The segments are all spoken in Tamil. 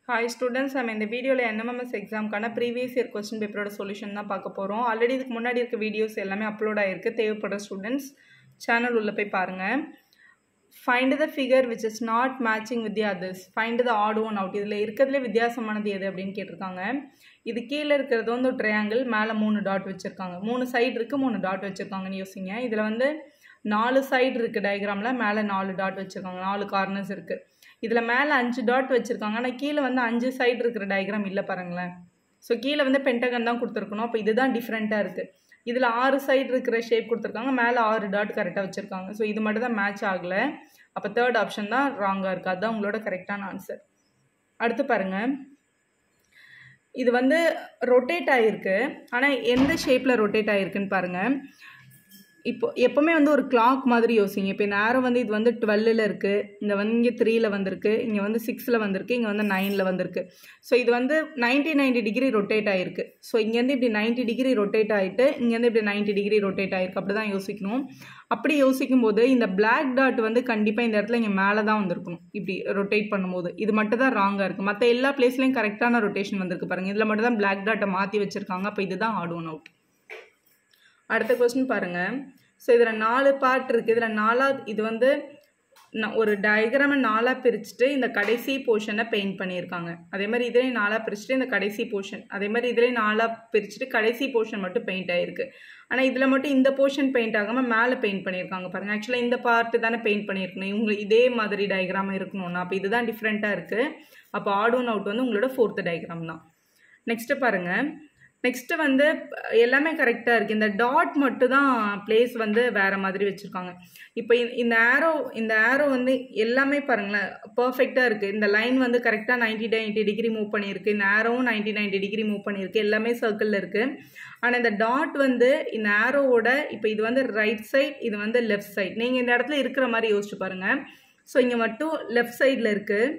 ஹாய் ஸ்டூடெண்ட்ஸ் நம்ம இந்த வீடியோவில் என்எம்எஸ் எக்ஸாம்க்கான ப்ரீவியஸ் இயர் கொஸ்டின் பேப்பரோட சொல்யூஷன் தான் பார்க்க போகிறோம் ஆல்ரெடி இதுக்கு முன்னாடி இருக்க வீடியோஸ் எல்லாமே அப்லோட் ஆகிருக்கு தேவைப்படுற ஸ்டூடெண்ட்ஸ் சேனல் உள்ளே போய் பாருங்கள் find the figure which is not matching with the others find the odd one out இதில் இருக்கிறதுல வித்தியாசமானது எது அப்படின்னு கேட்டிருக்காங்க இது கீழே இருக்கிறது வந்து ஒரு ட்ரையாங்கிள் மேலே மூணு டாட் வச்சுருக்காங்க மூணு சைடு இருக்குது மூணு டாட் வச்சுருக்காங்கன்னு யோசிங்க இதில் வந்து நாலு சைடு இருக்குது டயக்ராமில் மேலே நாலு டாட் வச்சுருக்காங்க நாலு கார்னர்ஸ் இருக்குது இதில் மேலே அஞ்சு டாட் வச்சுருக்காங்க ஆனால் கீழே வந்து அஞ்சு சைடு இருக்கிற டயக்ராம் இல்லை பாருங்களேன் ஸோ கீழே வந்து பென்டகன் தான் கொடுத்துருக்கணும் அப்போ இதுதான் டிஃப்ரெண்ட்டாக இருக்குது இதில் ஆறு சைடு இருக்கிற ஷேப் கொடுத்துருக்காங்க மேலே ஆறு டாட் கரெக்டாக வச்சுருக்காங்க ஸோ இது மட்டும் தான் மேட்ச் ஆகலை அப்போ தேர்ட் ஆப்ஷன் தான் ராங்காக இருக்குது அதுதான் உங்களோட கரெக்டான ஆன்சர் அடுத்து பாருங்கள் இது வந்து ரொட்டேட் ஆகிருக்கு ஆனால் எந்த ஷேப்பில் ரொட்டேட் ஆகிருக்குன்னு பாருங்கள் இப்போ எப்போவுமே வந்து ஒரு கிளாக் மாதிரி யோசிங்க இப்போ இந்த ஆரோ வந்து இது வந்து டுவெல்லில் இருக்குது இந்த வந்து இங்கே த்ரீயில் வந்திருக்கு இங்கே வந்து சிக்ஸில் வந்திருக்கு இங்கே வந்து நைனில் வந்திருக்கு ஸோ இது வந்து நைன்டி நைன்டி டிகிரி ரொட்டேட் ஆகிருக்கு ஸோ இங்கேருந்து இப்படி நைன்டி டிகிரி ரொட்டேட் ஆகிட்டு இங்கேருந்து இப்படி நைன்டி டிகிரி ரொட்டேட் ஆகிருக்கு அப்படி தான் யோசிக்கணும் அப்படி யோசிக்கும் போது இந்த பிளாக் டாட் வந்து கண்டிப்பாக இந்த இடத்துல இங்கே மேலே தான் வந்திருக்கணும் இப்படி ரொட்டேட் பண்ணும்போது இது மட்டும் தான் ராங்காக இருக்குது மற்ற எல்லா பிளேஸ்லையும் கரெக்டான ரொட்டேஷன் வந்திருக்கு பாருங்கள் இதில் மட்டும் தான் பிளாக் டாட்டை மாற்றி வச்சுருக்காங்க அப்போ இதுதான் ஆட் ஒன் அவுட் அடுத்த கொஸ்டின் பாருங்கள் ஸோ இதில் நாலு பார்ட் இருக்குது இதில் நாலாவது இது வந்து ஒரு டயக்ராமை நாலாக பிரிச்சுட்டு இந்த கடைசி போர்ஷனை பெயிண்ட் பண்ணியிருக்காங்க அதே மாதிரி இதுலேயும் நாலாக பிரிச்சுட்டு இந்த கடைசி போர்ஷன் அதே மாதிரி இதுலேயும் நாலாக பிரிச்சுட்டு கடைசி போர்ஷன் மட்டும் பெயிண்ட் ஆகிருக்கு ஆனால் இதில் மட்டும் இந்த போர்ஷன் பெயிண்ட் ஆகாமல் மேலே பெயிண்ட் பண்ணியிருக்காங்க பாருங்கள் ஆக்சுவலாக இந்த பார்ட்டு தானே பெயிண்ட் பண்ணியிருக்கணும் இவங்க இதே மாதிரி டயக்ராம் இருக்கணும்னா அப்போ இதுதான் டிஃப்ரெண்ட்டாக இருக்குது அப்போ ஆட் ஒன் அவுட் வந்து உங்களோட ஃபோர்த்து டயக்ராம் தான் நெக்ஸ்ட்டு பாருங்கள் நெக்ஸ்ட்டு வந்து எல்லாமே கரெக்டாக இருக்குது இந்த டாட் மட்டும் தான் பிளேஸ் வந்து வேறு மாதிரி வச்சுருக்காங்க இப்போ இந்த ஆரோ இந்த ஆரோ வந்து எல்லாமே பாருங்களேன் பர்ஃபெக்டாக இருக்குது இந்த லைன் வந்து கரெக்டாக நைன்டி நைன்டி டிகிரி மூவ் பண்ணியிருக்கு இந்த ஆரோவும் நைன்டி நைன்டி டிகிரி மூவ் பண்ணியிருக்கு எல்லாமே சர்க்கிளில் இருக்குது ஆனால் இந்த டாட் வந்து இந்த ஆரோவோட இப்போ இது வந்து ரைட் சைட் இது வந்து லெஃப்ட் சைட் நீங்கள் இந்த இடத்துல இருக்கிற மாதிரி யோசிச்சு பாருங்கள் ஸோ இங்கே மட்டும் லெஃப்ட் சைடில் இருக்குது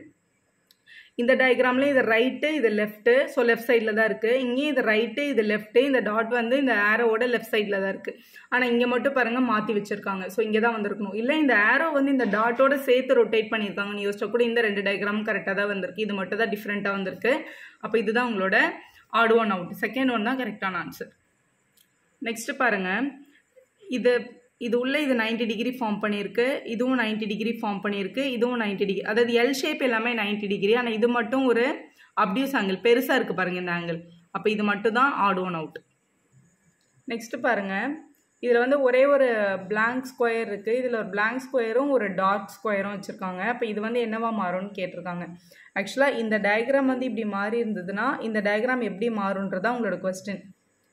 இந்த டயக்ராம்லேயும் இது ரைட்டு இது லெஃப்ட்டு ஸோ லெஃப்ட் சைடில் தான் இருக்குது இங்கேயும் இது ரைட்டு இது லெஃப்ட்டு இந்த டாட் வந்து இந்த ஆரோவோட லெஃப்ட் சைடில் தான் இருக்குது ஆனால் இங்கே மட்டும் பாருங்கள் மாற்றி வச்சுருக்காங்க ஸோ இங்கே தான் வந்திருக்கணும் இல்லை இந்த ஆரோ வந்து இந்த டாட்டோட சேர்த்து ரொட்டேட் பண்ணியிருக்காங்கன்னு யோசிச்சா கூட இந்த ரெண்டு டயக்ராம் கரெக்டாக தான் வந்திருக்கு இது மட்டும் தான் டிஃப்ரெண்ட்டாக வந்திருக்கு அப்போ இதுதான் உங்களோட odd one out second one தான் கரெக்டான ஆன்சர் நெக்ஸ்ட்டு பாருங்கள் இது இது உள்ளே இது நைன்டி டிகிரி ஃபார்ம் பண்ணியிருக்கு இதுவும் நைன்டி டிகிரி ஃபார்ம் பண்ணியிருக்கு இதுவும் நைன்டி டிகிரி அதாவது எல் ஷேப் எல்லாமே நைன்டி டிகிரி ஆனால் இது மட்டும் ஒரு அப்டியூஸ் ஆங்கிள் பெருசாக இருக்குது பாருங்கள் இந்த ஆங்கிள் அப்போ இது மட்டும் தான் ஆட் ஒன் அவுட் நெக்ஸ்ட்டு பாருங்கள் இதில் வந்து ஒரே ஒரு பிளாங்க் ஸ்கொயர் இருக்குது இதில் ஒரு பிளாங்க் ஸ்கொயரும் ஒரு டாட் ஸ்கொயரும் வச்சுருக்காங்க அப்போ இது வந்து என்னவா மாறும்னு கேட்டிருக்காங்க ஆக்சுவலாக இந்த டயக்ராம் வந்து இப்படி மாறி இருந்ததுன்னா இந்த டயக்ராம் எப்படி மாறுன்றதான் உங்களோட கொஸ்டின்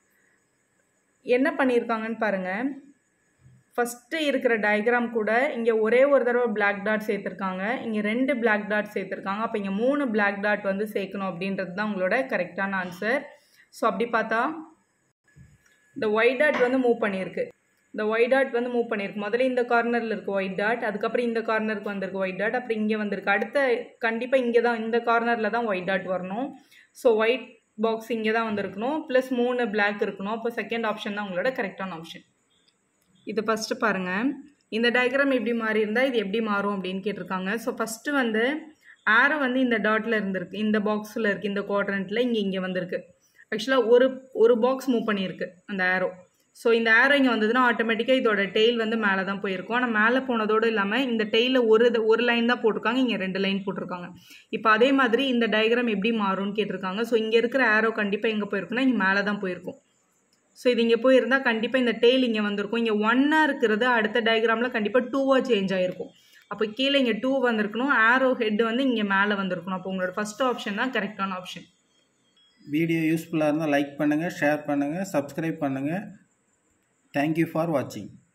என்ன பண்ணியிருக்காங்கன்னு பாருங்கள் ஃபஸ்ட்டு இருக்கிற டயக்ராம் கூட இங்கே ஒரே ஒரு தடவை பிளாக் டாட் சேர்த்துருக்காங்க இங்கே ரெண்டு பிளாக் டாட் சேர்த்துருக்காங்க அப்போ இங்கே மூணு பிளாக் டாட் வந்து சேர்க்கணும் அப்படின்றது தான் உங்களோட கரெக்டான ஆன்சர் ஸோ அப்படி பார்த்தா இந்த ஒயிட் டாட் வந்து மூவ் பண்ணியிருக்கு இந்த ஒயிட் டாட் வந்து மூவ் பண்ணியிருக்கு முதல்ல இந்த கார்னரில் இருக்குது ஒயிட் டாட் அதுக்கப்புறம் இந்த கார்னருக்கு வந்திருக்கு ஒயிட் டாட் அப்புறம் இங்கே வந்திருக்கு அடுத்த கண்டிப்பாக இங்கே தான் இந்த கார்னரில் தான் ஒயிட் டாட் வரணும் ஸோ ஒயிட் பாக்ஸ் இங்கே தான் வந்திருக்கணும் ப்ளஸ் மூணு பிளாக் இருக்கணும் அப்போ செகண்ட் ஆப்ஷன் தான் உங்களோட கரெக்டான ஆப்ஷன் இது ஃபஸ்ட்டு பாருங்கள் இந்த டயக்ராம் எப்படி மாறி இருந்தால் இது எப்படி மாறும் அப்படின்னு கேட்டிருக்காங்க ஸோ ஃபஸ்ட்டு வந்து ஆரோ வந்து இந்த டாட்டில் இருந்திருக்கு இந்த பாக்ஸில் இருக்குது இந்த குவாட்ரண்ட்டில் இங்கே இங்கே வந்திருக்கு ஆக்சுவலாக ஒரு ஒரு பாக்ஸ் மூவ் பண்ணியிருக்கு அந்த ஆரோ ஸோ இந்த ஆரோ இங்கே வந்ததுன்னா ஆட்டோமேட்டிக்காக இதோட டெய்ல் வந்து மேலே தான் போயிருக்கும் ஆனால் மேலே போனதோடு இல்லாமல் இந்த டெய்லில் ஒரு ஒரு லைன் தான் போட்டிருக்காங்க இங்கே ரெண்டு லைன் போட்டிருக்காங்க இப்போ அதே மாதிரி இந்த டயக்ராம் எப்படி மாறும்னு கேட்டிருக்காங்க ஸோ இங்கே இருக்கிற ஆரோ கண்டிப்பாக எங்கே போயிருக்குன்னா இங்கே மேலே தான் போயிருக்கும் ஸோ இது இங்கே போயிருந்தால் கண்டிப்பாக இந்த டெய்ல் இங்கே வந்திருக்கும் இங்கே ஒன்னாக இருக்கிறது அடுத்த டயக்ராமில் கண்டிப்பாக டூவாக சேஞ்ச் ஆகிருக்கும் அப்போ கீழே இங்கே டூ வந்திருக்கணும் ஆரோ ஹெட் வந்து இங்கே மேலே வந்திருக்கணும் அப்போ உங்களோட ஃபஸ்ட் ஆப்ஷன் தான் கரெக்டான ஆப்ஷன் வீடியோ யூஸ்ஃபுல்லாக இருந்தால் லைக் பண்ணுங்கள் ஷேர் பண்ணுங்கள் சப்ஸ்கிரைப் பண்ணுங்கள் தேங்க்யூ ஃபார் வாட்சிங்